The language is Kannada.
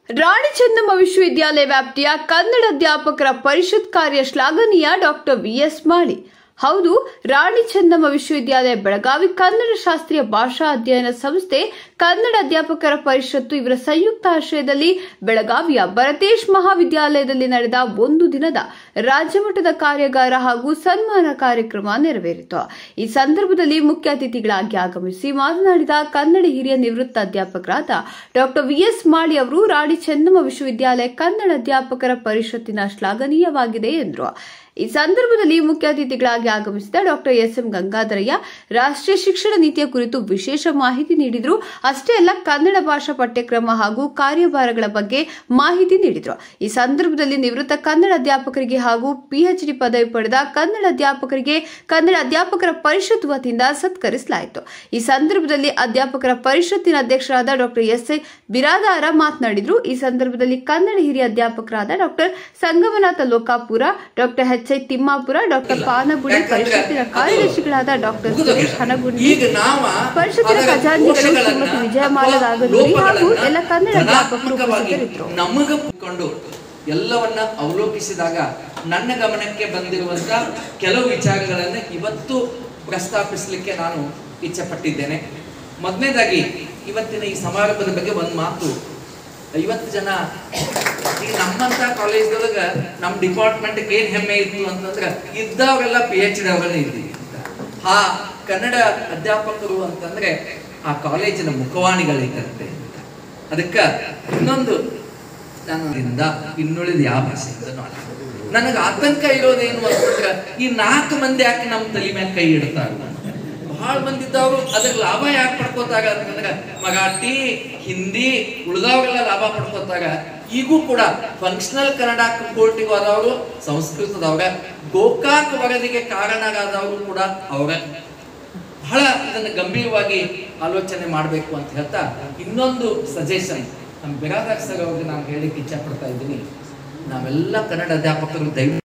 ರಾಣಿ ಚೆನ್ನಮ್ಮ ವಿಶ್ವವಿದ್ಯಾಲಯ ವ್ಯಾಪ್ತಿಯ ಕನ್ನಡ ಅಧ್ಯಾಪಕರ ಪರಿಷತ್ ಕಾರ್ಯ ಶ್ಲಾಘನೀಯ ಡಾಕ್ಟರ್ ವಿಎಸ್ ಮಾಳಿ ಹೌದು ರಾಣಿ ಚೆನ್ನಮ್ಮ ವಿಶ್ವವಿದ್ಯಾಲಯ ಬೆಳಗಾವಿ ಕನ್ನಡ ಶಾಸ್ತ್ರೀಯ ಭಾಷಾ ಅಧ್ಯಯನ ಸಂಸ್ಥೆ ಕನ್ನಡ ಅಧ್ಯಾಪಕರ ಪರಿಷತ್ತು ಇವರ ಸಂಯುಕ್ತ ಆಶ್ರಯದಲ್ಲಿ ಬೆಳಗಾವಿಯ ಭರತೇಶ್ ಮಹಾವಿದ್ಯಾಲಯದಲ್ಲಿ ನಡೆದ ಒಂದು ದಿನದ ರಾಜ್ಯಮಟ್ಟದ ಕಾರ್ಯಾಗಾರ ಹಾಗೂ ಸನ್ಮಾನ ಕಾರ್ಯಕ್ರಮ ನೆರವೇರಿತು ಈ ಸಂದರ್ಭದಲ್ಲಿ ಮುಖ್ಯ ಅತಿಥಿಗಳಾಗಿ ಆಗಮಿಸಿ ಮಾತನಾಡಿದ ಕನ್ನಡ ಹಿರಿಯ ನಿವೃತ್ತ ಅಧ್ಯಾಪಕರಾದ ಡಾಕ್ಟರ್ ವಿಎಸ್ ಮಾಳಿ ಅವರು ರಾಣಿ ಚೆನ್ನಮ್ಮ ವಿಶ್ವವಿದ್ಯಾಲಯ ಕನ್ನಡ ಅಧ್ಯಾಪಕರ ಪರಿಷತ್ತಿನ ಶ್ಲಾಘನೀಯವಾಗಿದೆ ಎಂದರು ಈ ಸಂದರ್ಭದಲ್ಲಿ ಮುಖ್ಯ ಅತಿಥಿಗಳಾಗಿ ಆಗಮಿಸಿದ ಡಾಕ್ಟರ್ ಎಸ್ ಎಂ ಗಂಗಾಧರಯ್ಯ ರಾಷ್ಟ್ರೀಯ ಶಿಕ್ಷಣ ನೀತಿಯ ಕುರಿತು ವಿಶೇಷ ಮಾಹಿತಿ ನೀಡಿದರು ಅಷ್ಟೇ ಅಲ್ಲ ಕನ್ನಡ ಭಾಷಾ ಪಠ್ಯಕ್ರಮ ಹಾಗೂ ಕಾರ್ಯಭಾರಗಳ ಬಗ್ಗೆ ಮಾಹಿತಿ ನೀಡಿದರು ಈ ಸಂದರ್ಭದಲ್ಲಿ ನಿವೃತ್ತ ಕನ್ನಡ ಅಧ್ಯಾಪಕರಿಗೆ ಹಾಗೂ ಪಿಎಚ್ಡಿ ಪದವಿ ಪಡೆದ ಕನ್ನಡ ಅಧ್ಯಾಪಕರಿಗೆ ಕನ್ನಡ ಅಧ್ಯಾಪಕರ ಪರಿಷತ್ ವತಿಯಿಂದ ಸತ್ಕರಿಸಲಾಯಿತು ಈ ಸಂದರ್ಭದಲ್ಲಿ ಅಧ್ಯಾಪಕರ ಪರಿಷತ್ತಿನ ಅಧ್ಯಕ್ಷರಾದ ಡಾಕ್ಟರ್ ಎಸ್ ಎ ಬಿರಾದಾರ ಮಾತನಾಡಿದರು ಈ ಸಂದರ್ಭದಲ್ಲಿ ಕನ್ನಡ ಹಿರಿಯ ಅಧ್ಯಾಪಕರಾದ doctor Sangamanatha Lokapura doctor H I Thimmapura doctor Panagudi ಪರಿಷತ್ತಿನ ಕಾರ್ಯದರ್ಶಿಗಳಾದ ಡಾಕ್ಟರ್ ಸುರೇಶ್ ಹನಗುಂಡಿ ಈಗ ನಾವ ಪರಿಷತ್ತಿನ ಅದರ ಖಜಾಂಚಿಗಳು ಕೋಶಗಳನ್ನ ಶ್ರೀಮತಿ ವಿಜಯಮಾಲ ಅಥವಾ ರಾಘವೇಂದ್ರಿ ಹಾಗೂ ಲೋಪಗಳನ್ನ ಎಲ್ಲ ಕನ್ನಡ ಅಧ್ಯಾಪಕರು ಧನಾತ್ಮಕವಾಗಿ ಉಪಸ್ಥಿತರಿದ್ದರು ನಮಗ ಕೊಂಡು ಎಲ್ಲವನ್ನ ಅವಲೋಕಿಸಿದಾಗ ನನ್ನ ಗಮನಕ್ಕೆ ಬಂದಿರುವಂತ ಕೆಲವು ವಿಚಾರಗಳನ್ನ ಇವತ್ತು ಪ್ರಸ್ತಾಪಿಸಲಿಕ್ಕೆ ನಾನು ಇಚ್ಛೆ ಪಟ್ಟಿದ್ದೇನೆ ಮೊದಲನೇದಾಗಿ ಇವತ್ತಿನ ಈ ಸಮಾರಂಭದ ಬಗ್ಗೆ ಒಂದು ಮಾತು ಐವತ್ತು ಜನ ಈಗ ನಮ್ಮಂತ ಕಾಲೇಜ್ದೊಳಗ ನಮ್ಮ ಡಿಪಾರ್ಟ್ಮೆಂಟ್ ಏನ್ ಹೆಮ್ಮೆ ಇತ್ತು ಅಂತಂದ್ರೆ ಇದ್ದವರೆಲ್ಲ ಪಿ ಎಚ್ ಡಿ ಅವರನ್ನ ಇದ್ದೀವಿ ಆ ಕನ್ನಡ ಅಧ್ಯಾಪಕರು ಅಂತಂದ್ರೆ ಆ ಕಾಲೇಜಿನ ಮುಖವಾಣಿಗಳಿದ್ದಂತೆ ಅದಕ್ಕ ಇನ್ನೊಂದು ನನ್ನಿಂದ ಇನ್ನುಳಿದ ಯಾವ ಭಾಷೆಯಿಂದನೂ ಅಲ್ಲ ನನಗೆ ಆತಂಕ ಇರೋದೇನು ಅಂತಂದ್ರೆ ಈ ನಾಲ್ಕು ಮಂದಿ ಯಾಕೆ ನಮ್ಮ ತಲೆ ಮ್ಯಾಗ ಕೈ ಇಡ್ತಾರ ಬಹಳ ಮಂದಿ ಇದ್ದವರು ಅದ್ರ ಲಾಭ ಯಾಕೆ ಪಡ್ಕೋತಾಗ ಅಂತಂದ್ರೆ ಮರಾಠಿ ಹಿಂದಿ ಉಳಿದವರೆಲ್ಲ ಲಾಭ ಪಡ್ಕೋತಾಗ ಈಗೂ ಕೂಡ ಫಂಕ್ಷನಲ್ ಕನ್ನಡ ಕೋರ್ಟಿಗೆ ಹೋದವರು ಸಂಸ್ಕೃತದವ್ರ ಗೋಕಾಕ್ ವರದಿಗೆ ಕಾರಣರಾದವರು ಕೂಡ ಅವರ ಬಹಳ ಇದನ್ನು ಗಂಭೀರವಾಗಿ ಆಲೋಚನೆ ಮಾಡಬೇಕು ಅಂತ ಹೇಳ್ತಾ ಇನ್ನೊಂದು ಸಜೆಷನ್ ನಮ್ಮ ಬಿರಾದಾರ್ ಸರ್ ಅವ್ರಿಗೆ ನಾನು ಹೇಳಿಕ್ಕೆ ಇಚ್ಛೆ ಪಡ್ತಾ ಇದ್ದೀನಿ ನಾವೆಲ್ಲ ಕನ್ನಡ ಅಧ್ಯಾಪಕರು ದಯವಿಟ್ಟು